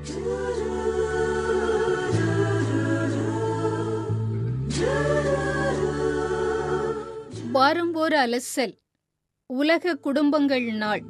வாரம் ஒரு அலசல் உலக குடும்பங்கள் நாள்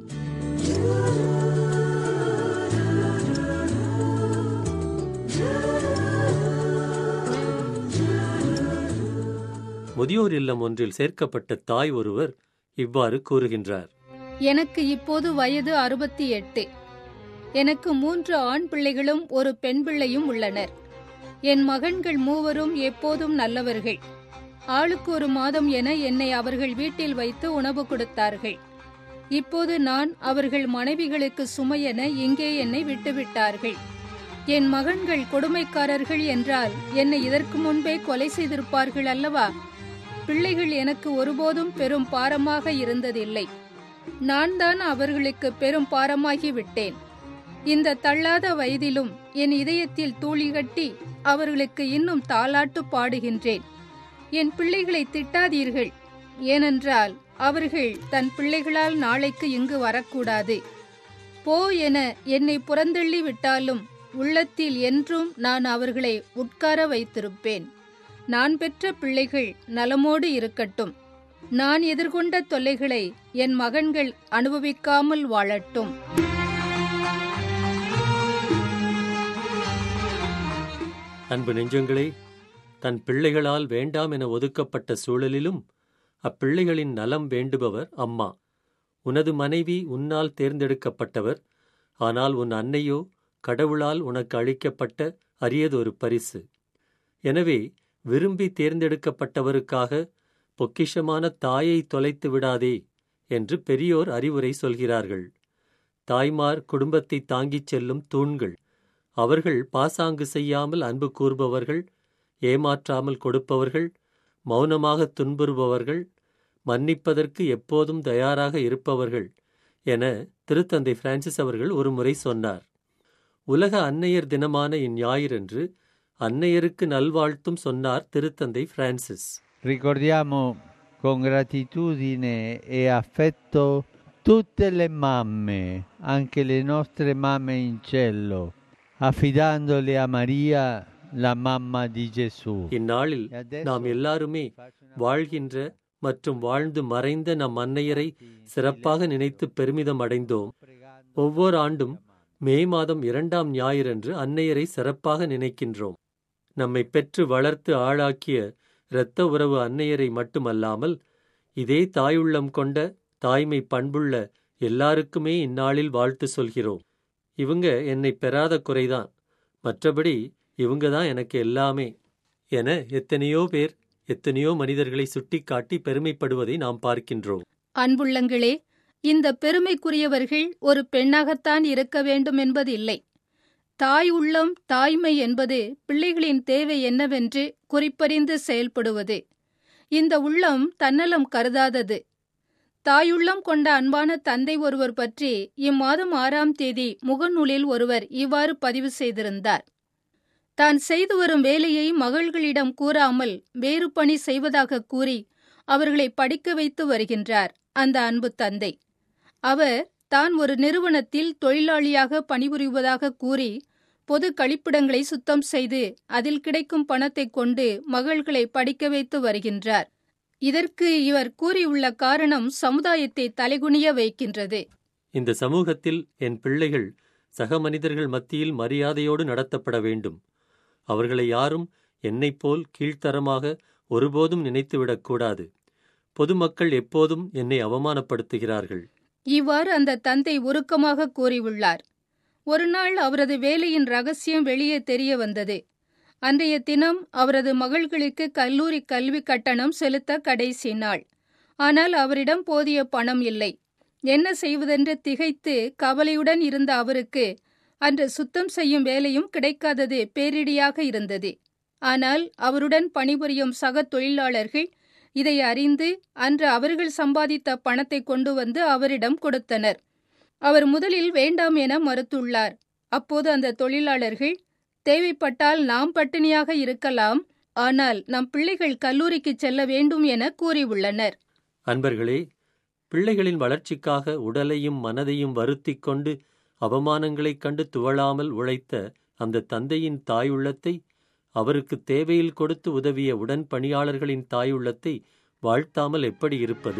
முதியோர் இல்லம் ஒன்றில் சேர்க்கப்பட்ட தாய் ஒருவர் இவ்வாறு கூறுகின்றார் எனக்கு இப்போது வயது அறுபத்தி எட்டு எனக்கு மூன்று ஆண் பிள்ளைகளும் ஒரு பெண் பிள்ளையும் உள்ளனர் என் மகன்கள் மூவரும் எப்போதும் நல்லவர்கள் ஆளுக்கு ஒரு மாதம் என என்னை அவர்கள் வீட்டில் வைத்து உணவு கொடுத்தார்கள் இப்போது நான் அவர்கள் மனைவிகளுக்கு சுமையென இங்கே என்னை விட்டுவிட்டார்கள் என் மகன்கள் கொடுமைக்காரர்கள் என்றால் என்னை இதற்கு முன்பே கொலை செய்திருப்பார்கள் அல்லவா பிள்ளைகள் எனக்கு ஒருபோதும் பெரும் பாரமாக இருந்ததில்லை நான் தான் அவர்களுக்கு பெரும் பாரமாகி விட்டேன் இந்த தள்ளாத வயதிலும் என் இதயத்தில் தூளி கட்டி அவர்களுக்கு இன்னும் தாலாட்டு பாடுகின்றேன் என் பிள்ளைகளை திட்டாதீர்கள் ஏனென்றால் அவர்கள் தன் பிள்ளைகளால் நாளைக்கு இங்கு வரக்கூடாது போ என என்னை புறந்தள்ளி விட்டாலும் உள்ளத்தில் என்றும் நான் அவர்களை உட்கார வைத்திருப்பேன் நான் பெற்ற பிள்ளைகள் நலமோடு இருக்கட்டும் நான் எதிர்கொண்ட தொல்லைகளை என் மகன்கள் அனுபவிக்காமல் வாழட்டும் அன்பு நெஞ்சங்களே தன் பிள்ளைகளால் வேண்டாம் என ஒதுக்கப்பட்ட சூழலிலும் அப்பிள்ளைகளின் நலம் வேண்டுபவர் அம்மா உனது மனைவி உன்னால் தேர்ந்தெடுக்கப்பட்டவர் ஆனால் உன் அன்னையோ கடவுளால் உனக்கு அளிக்கப்பட்ட அரியதொரு பரிசு எனவே விரும்பி தேர்ந்தெடுக்கப்பட்டவருக்காக பொக்கிஷமான தாயை தொலைத்து விடாதே என்று பெரியோர் அறிவுரை சொல்கிறார்கள் தாய்மார் குடும்பத்தை தாங்கிச் செல்லும் தூண்கள் அவர்கள் பாசாங்கு செய்யாமல் அன்பு கூறுபவர்கள் ஏமாற்றாமல் கொடுப்பவர்கள் மௌனமாக துன்புறுபவர்கள் மன்னிப்பதற்கு எப்போதும் தயாராக இருப்பவர்கள் என திருத்தந்தை பிரான்சிஸ் அவர்கள் ஒரு முறை சொன்னார் உலக அன்னையர் தினமான இந்ஞாயிறன்று அன்னையருக்கு நல்வாழ்த்தும் சொன்னார் திருத்தந்தை Francis Ricordiamo con gratitudine e affetto tutte le mamme, anche le nostre mamme in cielo, affidandole a Maria, la mamma di Gesù. இந்நாளில் நாம் எல்லாருமே வாழ்கின்ற மற்றும் வாழ்ந்து மறைந்த நம் அன்னையரை சிறப்பாக நினைத்து பெருமிதம் அடைந்தோம் ஒவ்வொரு ஆண்டும் மே மாதம் இரண்டாம் ஞாயிறன்று அன்னையரை சிறப்பாக நினைக்கின்றோம் நம்மை பெற்று வளர்த்து ஆளாக்கிய இரத்த உறவு அன்னையரை மட்டுமல்லாமல் இதே தாயுள்ளம் கொண்ட தாய்மை பண்புள்ள எல்லாருக்குமே இந்நாளில் வாழ்த்து சொல்கிறோம் இவங்க என்னை பெறாத குறைதான் மற்றபடி இவங்க தான் எனக்கு எல்லாமே என எத்தனையோ பேர் எத்தனையோ மனிதர்களை சுட்டிக்காட்டி பெருமைப்படுவதை நாம் பார்க்கின்றோம் அன்புள்ளங்களே இந்த பெருமைக்குரியவர்கள் ஒரு பெண்ணாகத்தான் இருக்க வேண்டும் என்பது இல்லை தாய் உள்ளம் தாய்மை என்பது பிள்ளைகளின் தேவை என்னவென்று குறிப்பறிந்து செயல்படுவது இந்த உள்ளம் தன்னலம் கருதாதது தாயுள்ளம் கொண்ட அன்பான தந்தை ஒருவர் பற்றி இம்மாதம் ஆறாம் தேதி முகநூலில் ஒருவர் இவ்வாறு பதிவு செய்திருந்தார் தான் செய்து வரும் வேலையை மகள்களிடம் கூறாமல் வேறு பணி செய்வதாக கூறி அவர்களை படிக்க வைத்து வருகின்றார் அந்த அன்பு தந்தை அவர் தான் ஒரு நிறுவனத்தில் தொழிலாளியாக பணிபுரிவதாக கூறி பொது கழிப்பிடங்களை சுத்தம் செய்து அதில் கிடைக்கும் பணத்தை கொண்டு மகள்களை படிக்க வைத்து வருகின்றார் இதற்கு இவர் கூறியுள்ள காரணம் சமுதாயத்தை தலைகுனிய வைக்கின்றது இந்த சமூகத்தில் என் பிள்ளைகள் சக மனிதர்கள் மத்தியில் மரியாதையோடு நடத்தப்பட வேண்டும் அவர்களை யாரும் என்னைப் போல் கீழ்த்தரமாக ஒருபோதும் நினைத்துவிடக்கூடாது பொதுமக்கள் எப்போதும் என்னை அவமானப்படுத்துகிறார்கள் இவ்வாறு அந்த தந்தை உருக்கமாக கூறியுள்ளார் ஒருநாள் அவரது வேலையின் ரகசியம் வெளியே தெரிய வந்தது அன்றைய தினம் அவரது மகள்களுக்கு கல்லூரி கல்வி கட்டணம் செலுத்த கடைசி நாள் ஆனால் அவரிடம் போதிய பணம் இல்லை என்ன செய்வதென்று திகைத்து கவலையுடன் இருந்த அவருக்கு அன்று சுத்தம் செய்யும் வேலையும் கிடைக்காதது பேரிடியாக இருந்தது ஆனால் அவருடன் பணிபுரியும் சக தொழிலாளர்கள் இதை அறிந்து அன்று அவர்கள் சம்பாதித்த பணத்தை கொண்டு வந்து அவரிடம் கொடுத்தனர் அவர் முதலில் வேண்டாம் என மறுத்துள்ளார் அப்போது அந்த தொழிலாளர்கள் தேவைப்பட்டால் நாம் பட்டினியாக இருக்கலாம் ஆனால் நம் பிள்ளைகள் கல்லூரிக்கு செல்ல வேண்டும் என கூறியுள்ளனர் அன்பர்களே பிள்ளைகளின் வளர்ச்சிக்காக உடலையும் மனதையும் வருத்திக் கொண்டு அவமானங்களைக் கண்டு துவளாமல் உழைத்த அந்த தந்தையின் தாயுள்ளத்தை அவருக்கு தேவையில் கொடுத்து உதவிய உடன் பணியாளர்களின் தாயுள்ளத்தை வாழ்த்தாமல் எப்படி இருப்பது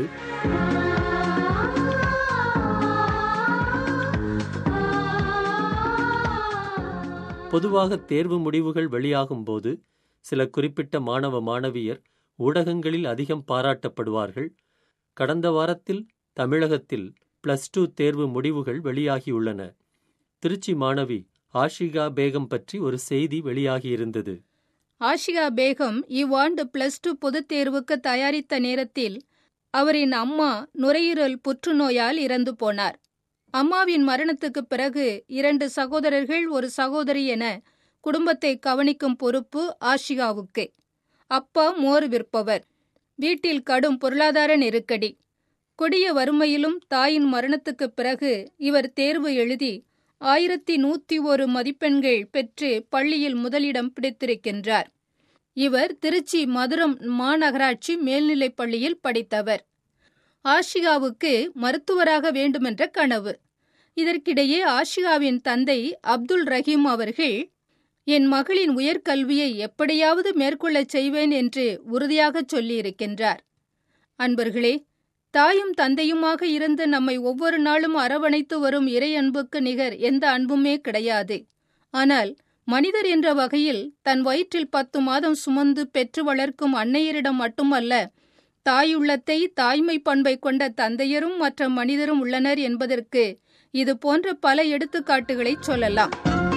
பொதுவாக தேர்வு முடிவுகள் வெளியாகும் போது சில குறிப்பிட்ட மாணவ மாணவியர் ஊடகங்களில் அதிகம் பாராட்டப்படுவார்கள் கடந்த வாரத்தில் தமிழகத்தில் பிளஸ் டூ தேர்வு முடிவுகள் வெளியாகியுள்ளன திருச்சி மாணவி ஆஷிகா பேகம் பற்றி ஒரு செய்தி வெளியாகியிருந்தது ஆஷிகா பேகம் இவ்வாண்டு பிளஸ் டூ பொதுத் தேர்வுக்கு தயாரித்த நேரத்தில் அவரின் அம்மா நுரையீரல் புற்றுநோயால் இறந்து போனார் அம்மாவின் மரணத்துக்குப் பிறகு இரண்டு சகோதரர்கள் ஒரு சகோதரி என குடும்பத்தை கவனிக்கும் பொறுப்பு ஆஷிகாவுக்கு அப்பா மோர் விற்பவர் வீட்டில் கடும் பொருளாதார நெருக்கடி கொடிய வறுமையிலும் தாயின் மரணத்துக்குப் பிறகு இவர் தேர்வு எழுதி ஆயிரத்தி நூத்தி ஒரு மதிப்பெண்கள் பெற்று பள்ளியில் முதலிடம் பிடித்திருக்கின்றார் இவர் திருச்சி மதுரம் மாநகராட்சி மேல்நிலைப் பள்ளியில் படித்தவர் ஆஷிகாவுக்கு மருத்துவராக வேண்டுமென்ற கனவு இதற்கிடையே ஆஷிகாவின் தந்தை அப்துல் ரஹீம் அவர்கள் என் மகளின் உயர்கல்வியை எப்படியாவது மேற்கொள்ளச் செய்வேன் என்று உறுதியாகச் சொல்லியிருக்கின்றார் அன்பர்களே தாயும் தந்தையுமாக இருந்து நம்மை ஒவ்வொரு நாளும் அரவணைத்து வரும் இறை அன்புக்கு நிகர் எந்த அன்புமே கிடையாது ஆனால் மனிதர் என்ற வகையில் தன் வயிற்றில் பத்து மாதம் சுமந்து பெற்று வளர்க்கும் அன்னையரிடம் மட்டுமல்ல தாயுள்ளத்தை தாய்மை பண்பை கொண்ட தந்தையரும் மற்ற மனிதரும் உள்ளனர் என்பதற்கு இது போன்ற பல எடுத்துக்காட்டுகளை சொல்லலாம்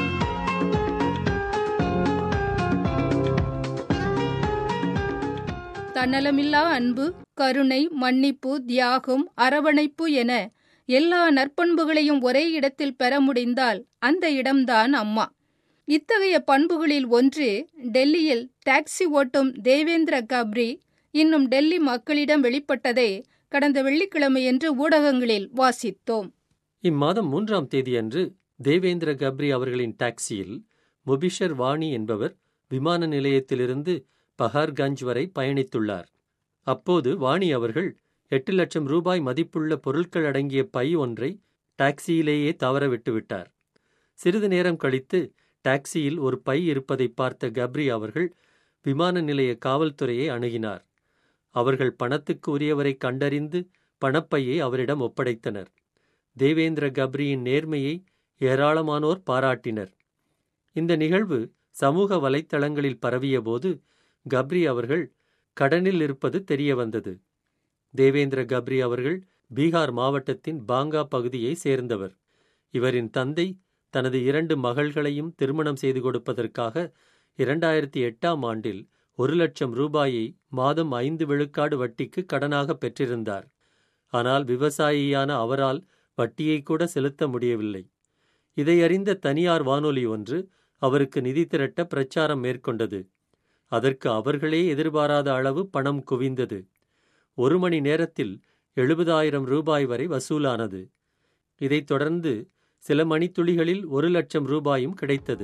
தன்னலமில்லா அன்பு கருணை மன்னிப்பு தியாகம் அரவணைப்பு என எல்லா நற்பண்புகளையும் ஒரே இடத்தில் பெற முடிந்தால் அந்த இடம்தான் அம்மா இத்தகைய பண்புகளில் ஒன்று டெல்லியில் டாக்ஸி ஓட்டும் தேவேந்திர கப்ரி இன்னும் டெல்லி மக்களிடம் வெளிப்பட்டதை கடந்த வெள்ளிக்கிழமையன்று ஊடகங்களில் வாசித்தோம் இம்மாதம் மூன்றாம் தேதியன்று தேவேந்திர கப்ரி அவர்களின் டாக்ஸியில் முபிஷர் வாணி என்பவர் விமான நிலையத்திலிருந்து பஹார்கஞ்ச் வரை பயணித்துள்ளார் அப்போது வாணி அவர்கள் எட்டு லட்சம் ரூபாய் மதிப்புள்ள பொருட்கள் அடங்கிய பை ஒன்றை டாக்ஸியிலேயே தவற விட்டுவிட்டார் சிறிது நேரம் கழித்து டாக்ஸியில் ஒரு பை இருப்பதை பார்த்த கப்ரி அவர்கள் விமான நிலைய காவல்துறையை அணுகினார் அவர்கள் பணத்துக்கு உரியவரை கண்டறிந்து பணப்பையை அவரிடம் ஒப்படைத்தனர் தேவேந்திர கப்ரியின் நேர்மையை ஏராளமானோர் பாராட்டினர் இந்த நிகழ்வு சமூக வலைத்தளங்களில் பரவியபோது கப்ரி அவர்கள் கடனில் இருப்பது தெரியவந்தது தேவேந்திர கப்ரி அவர்கள் பீகார் மாவட்டத்தின் பாங்கா பகுதியை சேர்ந்தவர் இவரின் தந்தை தனது இரண்டு மகள்களையும் திருமணம் செய்து கொடுப்பதற்காக இரண்டாயிரத்தி எட்டாம் ஆண்டில் ஒரு லட்சம் ரூபாயை மாதம் ஐந்து விழுக்காடு வட்டிக்கு கடனாக பெற்றிருந்தார் ஆனால் விவசாயியான அவரால் வட்டியை கூட செலுத்த முடியவில்லை இதை அறிந்த தனியார் வானொலி ஒன்று அவருக்கு நிதி திரட்ட பிரச்சாரம் மேற்கொண்டது அதற்கு அவர்களே எதிர்பாராத அளவு பணம் குவிந்தது ஒரு மணி நேரத்தில் எழுபதாயிரம் ரூபாய் வரை வசூலானது இதைத் தொடர்ந்து சில மணித்துளிகளில் ஒரு லட்சம் ரூபாயும் கிடைத்தது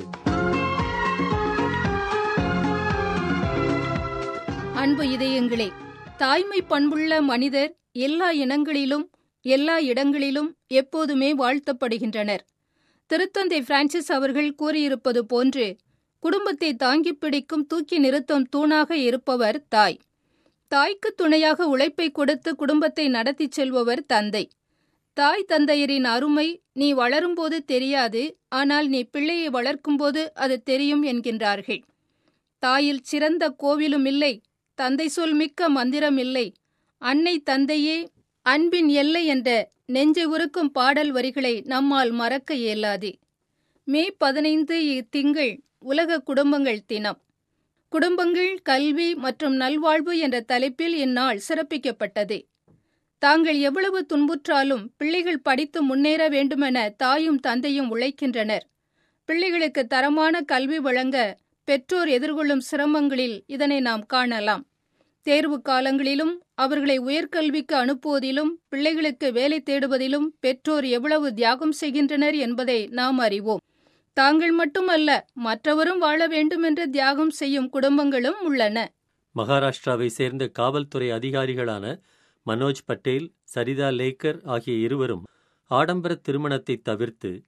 அன்பு இதயங்களே தாய்மை பண்புள்ள மனிதர் எல்லா இனங்களிலும் எல்லா இடங்களிலும் எப்போதுமே வாழ்த்தப்படுகின்றனர் திருத்தந்தை பிரான்சிஸ் அவர்கள் கூறியிருப்பது போன்று குடும்பத்தை தாங்கிப் பிடிக்கும் தூக்கி நிறுத்தும் தூணாக இருப்பவர் தாய் தாய்க்கு துணையாக உழைப்பை கொடுத்து குடும்பத்தை நடத்திச் செல்பவர் தந்தை தாய் தந்தையரின் அருமை நீ வளரும்போது தெரியாது ஆனால் நீ பிள்ளையை வளர்க்கும்போது அது தெரியும் என்கின்றார்கள் தாயில் சிறந்த கோவிலும் இல்லை தந்தை சொல் மிக்க மந்திரம் இல்லை அன்னை தந்தையே அன்பின் எல்லை என்ற நெஞ்சை உருக்கும் பாடல் வரிகளை நம்மால் மறக்க இயலாது மே பதினைந்து இத்திங்கள் உலக குடும்பங்கள் தினம் குடும்பங்கள் கல்வி மற்றும் நல்வாழ்வு என்ற தலைப்பில் இந்நாள் சிறப்பிக்கப்பட்டது தாங்கள் எவ்வளவு துன்புற்றாலும் பிள்ளைகள் படித்து முன்னேற வேண்டுமென தாயும் தந்தையும் உழைக்கின்றனர் பிள்ளைகளுக்கு தரமான கல்வி வழங்க பெற்றோர் எதிர்கொள்ளும் சிரமங்களில் இதனை நாம் காணலாம் தேர்வு காலங்களிலும் அவர்களை உயர்கல்விக்கு அனுப்புவதிலும் பிள்ளைகளுக்கு வேலை தேடுவதிலும் பெற்றோர் எவ்வளவு தியாகம் செய்கின்றனர் என்பதை நாம் அறிவோம் தாங்கள் மட்டுமல்ல மற்றவரும் வாழ வேண்டுமென்று தியாகம் செய்யும் குடும்பங்களும் உள்ளன மகாராஷ்டிராவை சேர்ந்த காவல்துறை அதிகாரிகளான மனோஜ் பட்டேல் சரிதா லேக்கர் ஆகிய இருவரும் ஆடம்பர திருமணத்தை தவிர்த்து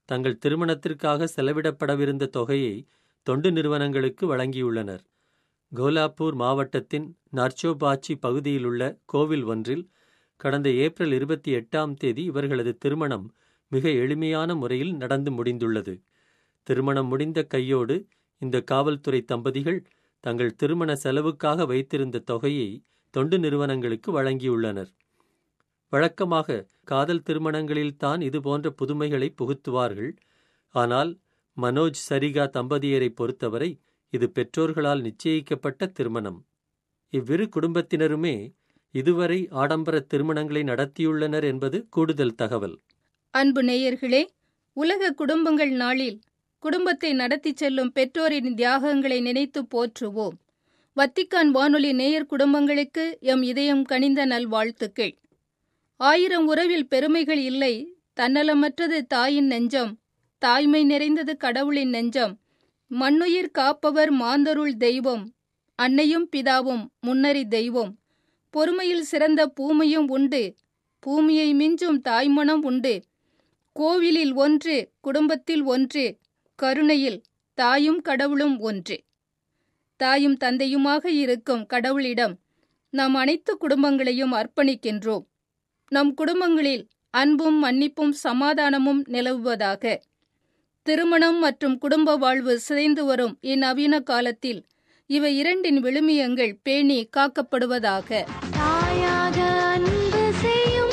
தங்கள் திருமணத்திற்காக செலவிடப்படவிருந்த தொகையை தொண்டு நிறுவனங்களுக்கு வழங்கியுள்ளனர் கோலாப்பூர் மாவட்டத்தின் நர்ச்சோபாச்சி பகுதியிலுள்ள கோவில் ஒன்றில் கடந்த ஏப்ரல் இருபத்தி எட்டாம் தேதி இவர்களது திருமணம் மிக எளிமையான முறையில் நடந்து முடிந்துள்ளது திருமணம் முடிந்த கையோடு இந்த காவல்துறை தம்பதிகள் தங்கள் திருமண செலவுக்காக வைத்திருந்த தொகையை தொண்டு நிறுவனங்களுக்கு வழங்கியுள்ளனர் வழக்கமாக காதல் திருமணங்களில்தான் இதுபோன்ற புதுமைகளை புகுத்துவார்கள் ஆனால் மனோஜ் சரிகா தம்பதியரை பொறுத்தவரை இது பெற்றோர்களால் நிச்சயிக்கப்பட்ட திருமணம் இவ்விரு குடும்பத்தினருமே இதுவரை ஆடம்பர திருமணங்களை நடத்தியுள்ளனர் என்பது கூடுதல் தகவல் அன்பு நேயர்களே உலக குடும்பங்கள் நாளில் குடும்பத்தை நடத்திச் செல்லும் பெற்றோரின் தியாகங்களை நினைத்து போற்றுவோம் வத்திக்கான் வானொலி நேயர் குடும்பங்களுக்கு எம் இதயம் கனிந்த நல்வாழ்த்துக்கள் ஆயிரம் உறவில் பெருமைகள் இல்லை தன்னலமற்றது தாயின் நெஞ்சம் தாய்மை நிறைந்தது கடவுளின் நெஞ்சம் மண்ணுயிர் காப்பவர் மாந்தருள் தெய்வம் அன்னையும் பிதாவும் முன்னறி தெய்வம் பொறுமையில் சிறந்த பூமையும் உண்டு பூமியை மிஞ்சும் தாய்மணம் உண்டு கோவிலில் ஒன்று குடும்பத்தில் ஒன்று கருணையில் தாயும் கடவுளும் ஒன்று தாயும் தந்தையுமாக இருக்கும் கடவுளிடம் நாம் அனைத்து குடும்பங்களையும் அர்ப்பணிக்கின்றோம் நம் குடும்பங்களில் அன்பும் மன்னிப்பும் சமாதானமும் நிலவுவதாக திருமணம் மற்றும் குடும்ப வாழ்வு சிதைந்து வரும் இந்நவீன காலத்தில் இவை இரண்டின் விழுமியங்கள் பேணி காக்கப்படுவதாக தாயாக அன்பு செய்யும்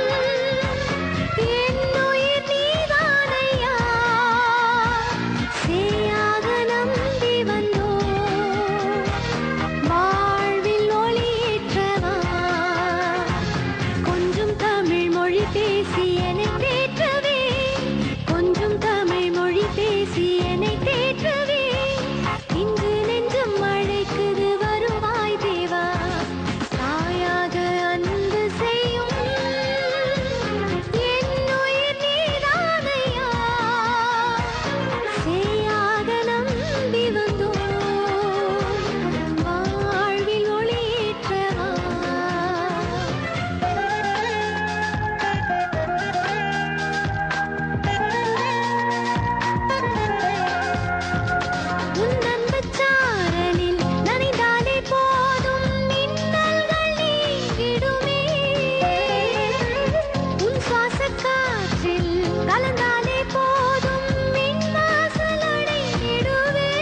என்னுயிர் நீதானையா சேயாக நம்பி வந்தோம் வாழ்வில் ஒளியேற்றவா கொஞ்சம் தமிழ் மொழி பேசி என்னை தேற்றவே கொஞ்சம் தமிழ் மொழி பேசி என்னை தேற்றவே இன்று நெஞ்சம் அழைக்குது வருவாய் தேவா தாயாக அன்பு செய்யும் என்னுயிர் நீதானையா சேயாக நம்பி வந்தோம் வாழ்வில் ஒளியேற்றவா உன் அன்புச் சாரலில் நனைந்தாலே போதும் மின்னல்கள் நீங்கிடுமே உன் சுவாசக் காற்றில் கலந்தாலே போதும் மின்வாசல் அடைந்திடுவே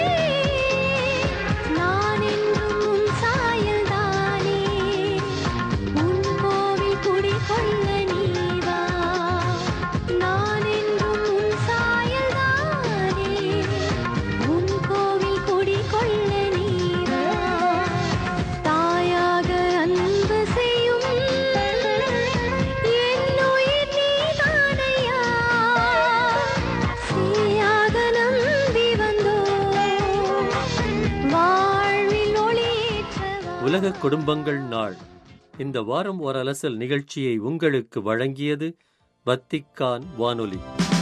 நான் என்றும் உன் சாயல்தானே உன் கோவில் குடிகொள்ள நீவா நான் என்றும் உன் சாயல்தானே உன் கோவில் குடிகொள்ள நீவா தாயாக அன்பு செய்யும் என்னுயிர் நீதானையா சேயாக நம்பி வந்தோம் வாழ்வில் ஒளியேற்றவா உலக குடும்பங்கள் நாள் இந்த வாரம் ஓர் அலசல் நிகழ்ச்சியை உங்களுக்கு வழங்கியது வத்திக்கான் வானொலி